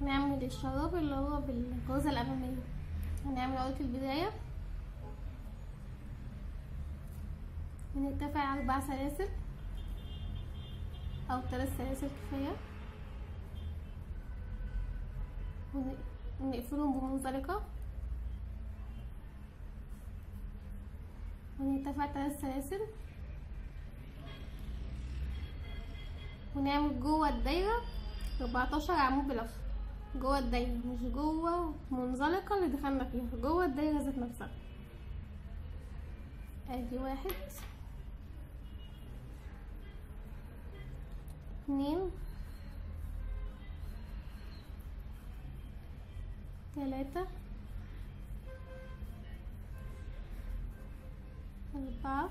نعمل الشراب اللي هو بالغرزة الأمامية هنعمل عقدة البداية بنرتفع على أربع سلاسل أو ثلاث سلاسل كفاية ون- ونقفلهم بمنزلقة ونرتفع ثلاث سلاسل ونعمل جوه الدايرة 14 عمود بلف جوه الدايرة مش جوه منزلقة اللي دخلنا فيها جوه الدايرة ذات نفسها ادي واحد اتنين تلاتة أربعة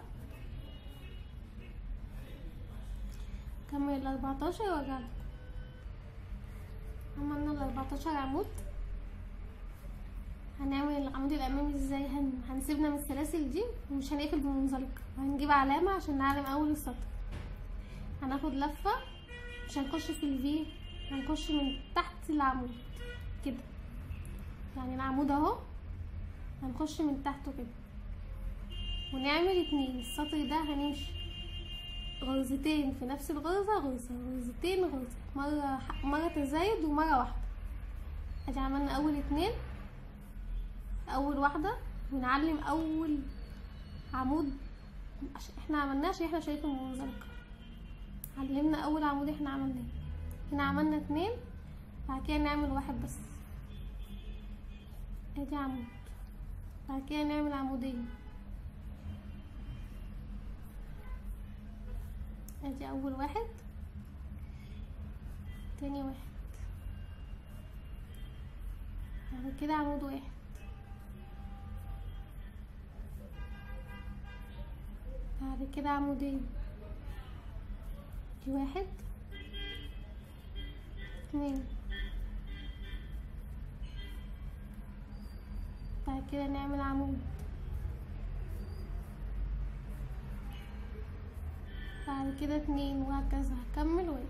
كمل الأربعتاشر وارجع لكم. عملنا الأربعتاشر عمود هنعمل العمود الأمامي ازاي هن... هنسيبنا من السلاسل دي ومش هنقفل بمنزلقة هنجيب علامة عشان نعلم أول السطر هناخد لفة مش هنخش في الفي هنخش من تحت العمود كده يعني العمود اهو هنخش من تحته كده ونعمل اتنين السطر ده هنمشي غرزتين في نفس الغرزة غرزة غرزتين غرزة مرة ح- مرة تزايد ومرة واحدة ادي عملنا اول اتنين اول واحدة ونعلم اول عمود عشان احنا عملناه عشان احنا شايفين المنزلقة علمنا اول عمود احنا عملناه هنا عملنا اتنين بعد كده نعمل واحد بس ادي عمود بعد كده نعمل عمودين ادي اول واحد تاني واحد بعد كده عمود واحد بعد كده عمودين دي واحد اتنين بعد كده نعمل عمود بعد كده اتنين وهكذا هكمل واجي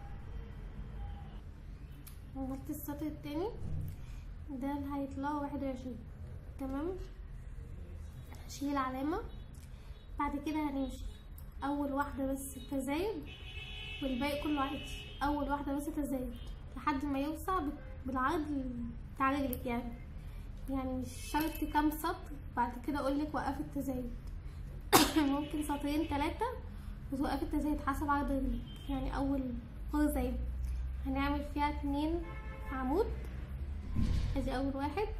عملت السطر التاني ده اللي هيطلع واحد وعشرين تمام هشيل العلامة بعد كده هنمشي اول واحدة بس تزايد والباقي كله عادي اول واحدة بس تزايد لحد ما يوسع بال- بالعرض بتاع رجلك يعني يعني مش شرط كام سطر بعد كده اقولك وقفي التزايد ممكن سطرين تلاتة وتوقفي التزايد حسب عرض رجلك يعني اول غرزة يبقى هنعمل فيها اتنين عمود ادي اول واحد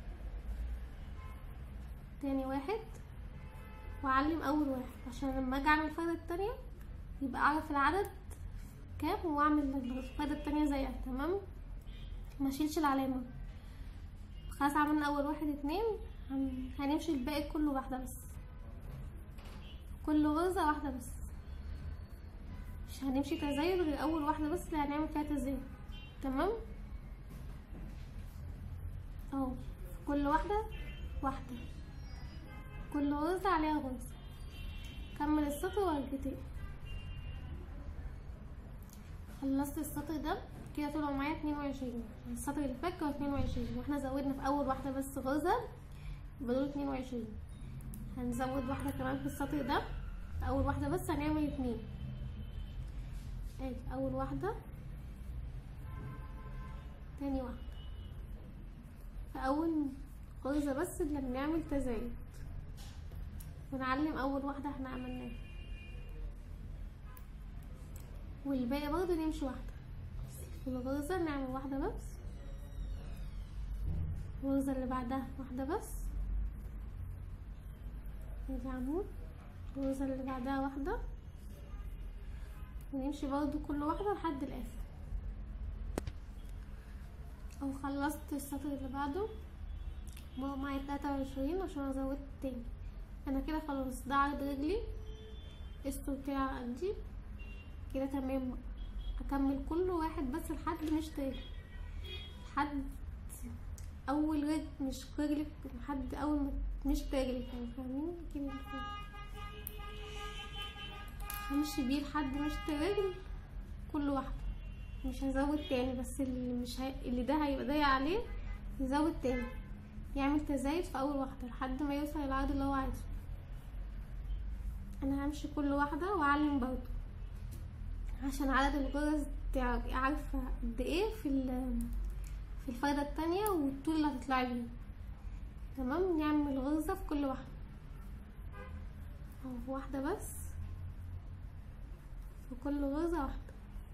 تاني واحد واعلم اول واحد عشان لما اجي اعمل الفردة التانية يبقى اعرف العدد كام واعمل الفردة التانية زيها تمام ما اشيلش العلامة خلاص عملنا اول واحد اتنين هن- هنمشي الباقي كله واحدة بس كل غرزة واحدة بس مش هنمشي تزايد غير اول واحدة بس اللي هنعمل فيها تزايد تمام اهو كل واحدة واحدة كل غرزة عليها غرزة كمل السطر وارجتين خلصت السطر ده كده طلعوا معايا اتنين وعشرين السطر اللي فات كان اتنين وعشرين واحنا زودنا في اول واحدة بس غرزة يبقى دول اتنين وعشرين هنزود واحدة كمان في السطر ده في اول واحدة بس هنعمل اتنين ادي اول واحدة تاني واحدة في اول غرزة بس اللي بنعمل تزايد ونعلم اول واحدة احنا عملناها والباقي برضه نمشي واحدة في الغرزة نعمل واحدة بس الغرزة اللي بعدها واحدة بس ادي عمود الغرزة اللي بعدها واحدة ونمشي برضه كل واحدة لحد الاخر او خلصت السطر اللي بعده بقى معايا تلاتة وعشرين عشان ازود تاني انا كده خلاص ده عرض رجلي السو بتاعي قدي كده تمام اكمل كل واحد بس لحد مش تاني لحد اول رجل مش رجلك لحد اول ما مش رجلك يعني فاهمين كده همشي بيه لحد مش رجل كل واحدة مش هزود تاني بس اللي مش هي... اللي ده هيبقى ضيق عليه يزود تاني يعمل تزايد في اول واحده لحد ما يوصل للعدد اللي هو عايزه انا همشي كل واحده واعلم برضو عشان عدد الغرز تعرفي عارفه قد ايه في ال- في الفايده التانية والطول اللي هتطلعي بيه تمام نعمل غرزه في كل واحده اهو واحده بس في كل غرزه واحده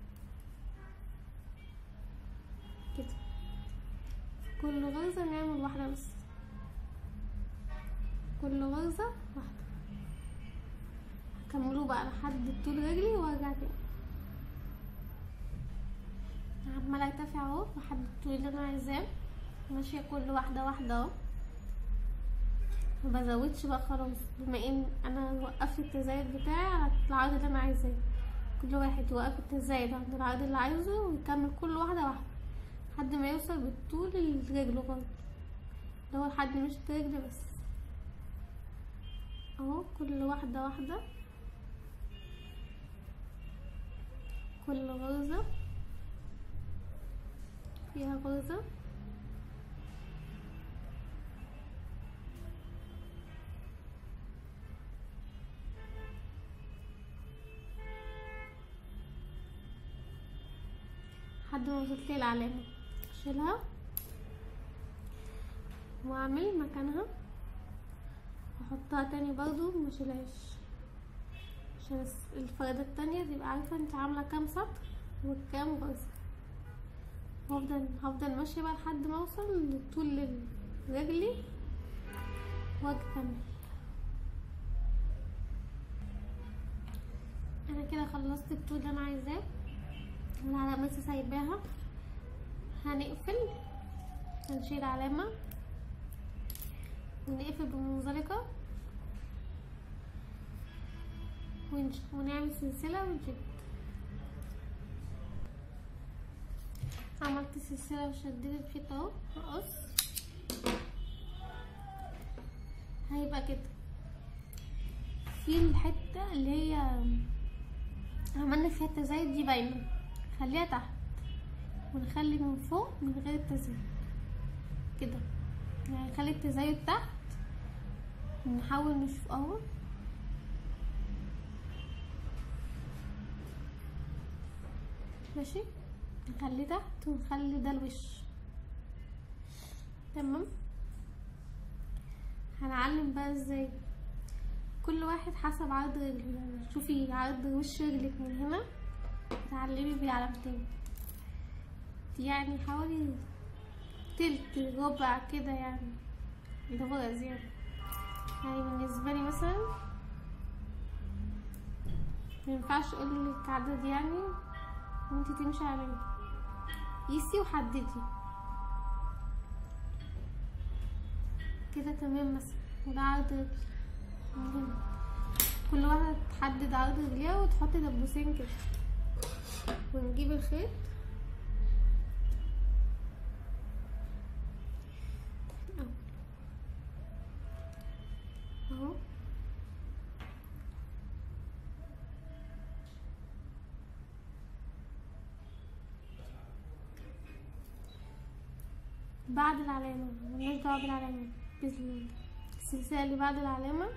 كده في كل غرزه نعمل واحده بس كل غرزه واحده هكملوا بقى لحد طول رجلي وارجع تاني عمالة ارتفع اهو لحد الطول اللي انا عايزاه ماشية كل واحدة واحدة اهو مبزودش بقى خلاص بما ان انا وقفت التزايد بتاعي على العرض اللي انا عايزاه كل واحد يوقف التزايد عند العرض اللي عايزه ويكمل كل واحدة واحدة لحد ما يوصل بالطول الرجل برضه اللي هو لحد مش رجل بس اهو كل واحدة واحدة كل غرزة فيها غرزة لحد ما وصلت لي العلامة اشيلها واعمل مكانها واحطها تاني برضو مشيلهاش عشان الس- الفايدة التانية تبقى عارفة انت عاملة كام سطر وكام غرزة هفضل هفضل ماشية بقى لحد ما اوصل لطول رجلي واكمل انا كده خلصت الطول اللي انا عايزاه العلامة لسه سايباها هنقفل هنشيل علامة ونقفل بمنزلقة ونش- ونعمل سلسلة ونشد عملت سلسلة وشديت الخيط اهو هقص هيبقى كده في الحتة اللي هي عملنا فيها التزايد دي باينة خليها تحت ونخلي من فوق من غير التزايد كده يعني نخلي التزايد تحت نحاول نشوف اهو ماشي نخليه تحت ونخلي ده الوش تمام هنعلم بقى ازاي كل واحد حسب عرض رجله يعني شوفي عرض وش رجلك من هنا تعلمي بالعلامتين يعني حوالي تلت ربع كده يعني الغرز يعني يعني بالنسبة لي مثلا مينفعش اقولك عدد يعني وانتي تمشي عليه قيسي وحددي كده تمام مثلا وده عرض رجلي من هنا. كل واحدة تحدد عرض رجليها وتحط دبوسين كده ونجيب الخيط اهو بعد العلامة ملناش دعوة بالعلامة السلسلة اللي بعد العلامة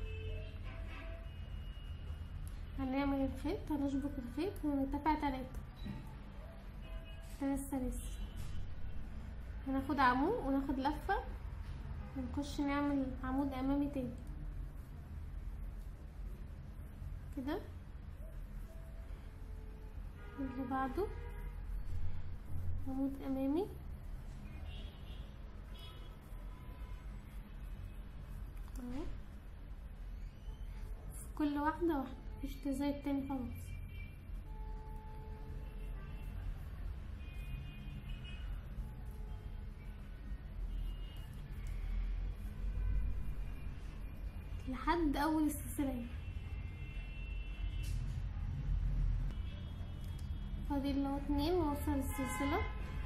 هنعمل الخيط هنشبك الخيط ونرتفع تلاتة تلات سلاسل هناخد عمود وناخد لفة ونخش نعمل عمود امامي تاني كده اللي بعده عمود امامي اهو في كل واحدة واحدة مفيش تزايد تاني خلاص لحد اول السلسلة فاضل له اتنين واوصل السلسلة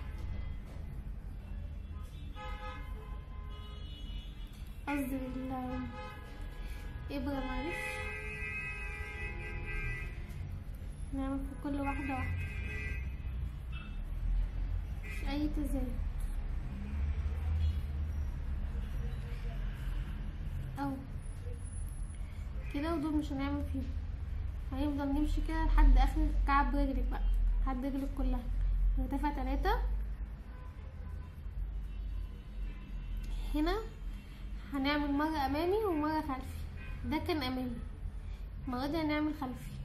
قصدي ال إبرة معلش نعمل في كل واحدة واحدة اي تزايد اهو كده ودول مش هنعمل فيهم هنفضل نمشي كده لحد اخر كعب رجلك بقى لحد رجلك كلها ارتفع تلاتة هنا هنعمل مرة امامي ومرة خلفي ده كان امامي المرة دي هنعمل خلفي